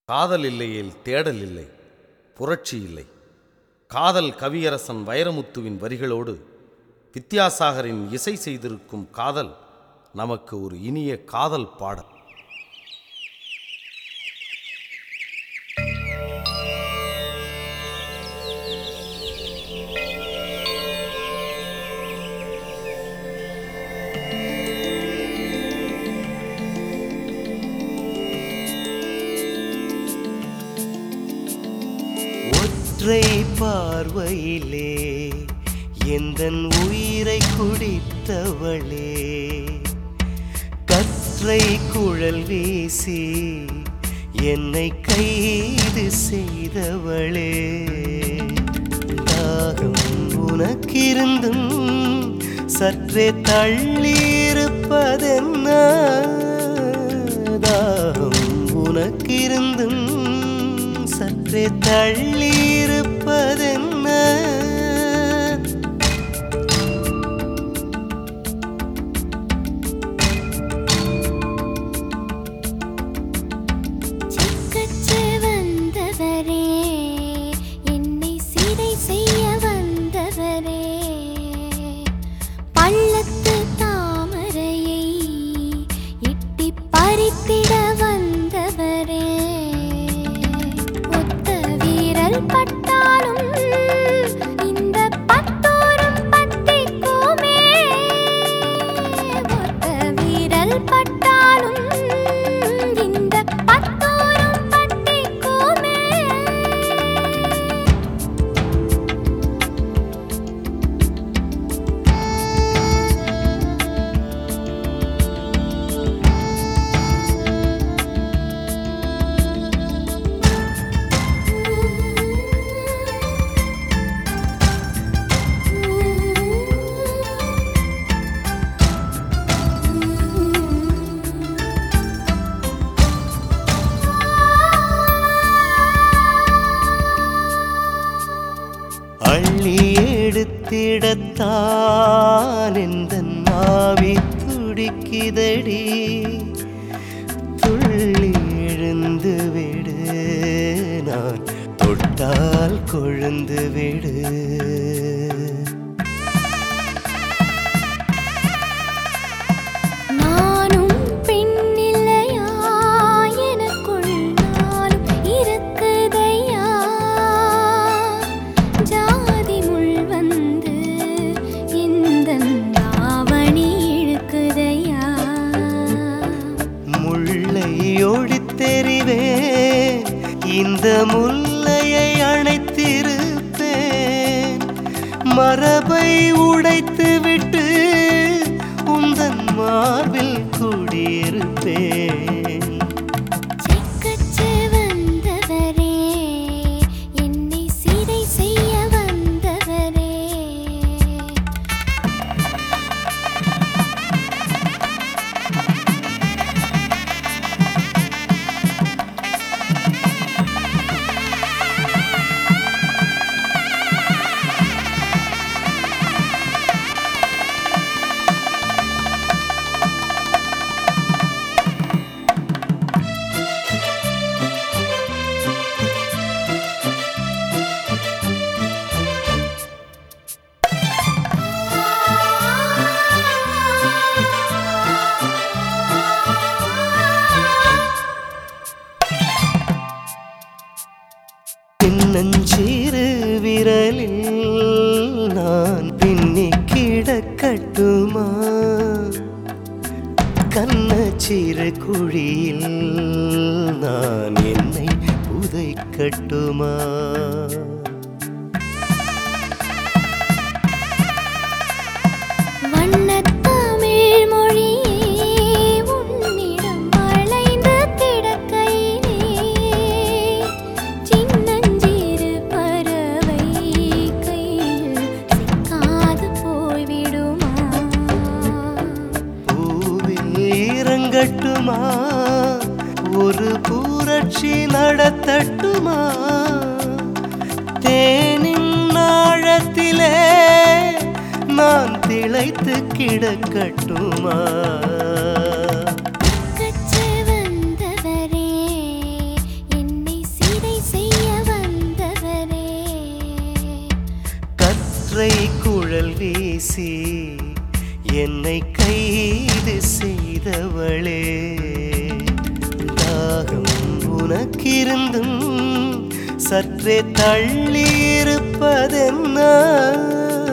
காதல் இல்லையேல் தேடல் இல்லை புரட்சி இல்லை காதல் கவியரசன் வைரமுத்துவின் வரிகளோடு வித்யாசாகரின் இசை செய்திருக்கும் காதல் நமக்கு ஒரு இனிய காதல் பாடல் ஒற்றை பார்வையிலே எந்தன் உயிரை குடித்தவளே கற்றை குழல் வீசி என்னை கைது செய்தவளே தாகம் உனக்கிருந்தும் சற்றே தள்ளியிருப்பதென்ன தாகம் உனக்கிருந்தும் சற்றே தள்ளியிருப்பதென்ன செக்கச்சு வந்தவரே என்னை சிறை செய்ய வந்தவரே பள்ளத்து தாமரையை எட்டி பறித்திட வந்தவரே ஒத்த வீரல் பட்டாலும் இந்த பத்தோரும் பத்திக்குமே ஒத்த வீரல் பட்டாலும் இந்த பத்தோரும் பத்திக்குமே அள்ளி எடுத்திடத்தான் எந்த நாவி துடிக்குதடி துள்ளி எழுந்து விடு நான் தொட்டால் கொழுந்து விடு நானும் பெண்ணில்லையா எனக்குள் நாளும் இருக்குதையா ஜாதி முள் வந்து இந்த தாவணி இழுக்குதையா முல்லை ஒழித்தெறிவேன் இந்த முல்லையை அணைத்திருப்பேன் மரபை உடைத்து விட்டு உந்தன் மார்பில் குடியிருப்பேன் செக்கச்சு வந்தவரே என்னை சிறை செய்ய வந்தவரே பின்னஞ்சிறு விரலில் நான் பின்னி கிடக்கட்டுமா கண்ணச்சிறு குழியில் நான் என்னை புதைக்கட்டுமா வண்ணத்தமிழ் மொழியே உன்னிடம் வளைந்து கிடக்கையிலே சின்னஞ்சிறு பறவை கையில் சிக்காது போய்விடுமா பூவில் இறங்கட்டுமா ஒரு புரட்சி நடத்தட்டுமா தேனின் ஆழத்திலே நான் திளைத்து கிடக்கட்டுமா கச்சு வந்தவரே என்னை பேசி என்னை கைது செய்தவளே தாகம் உனக்கிருந்தும் சற்றே தள்ளி இருப்பதென்ன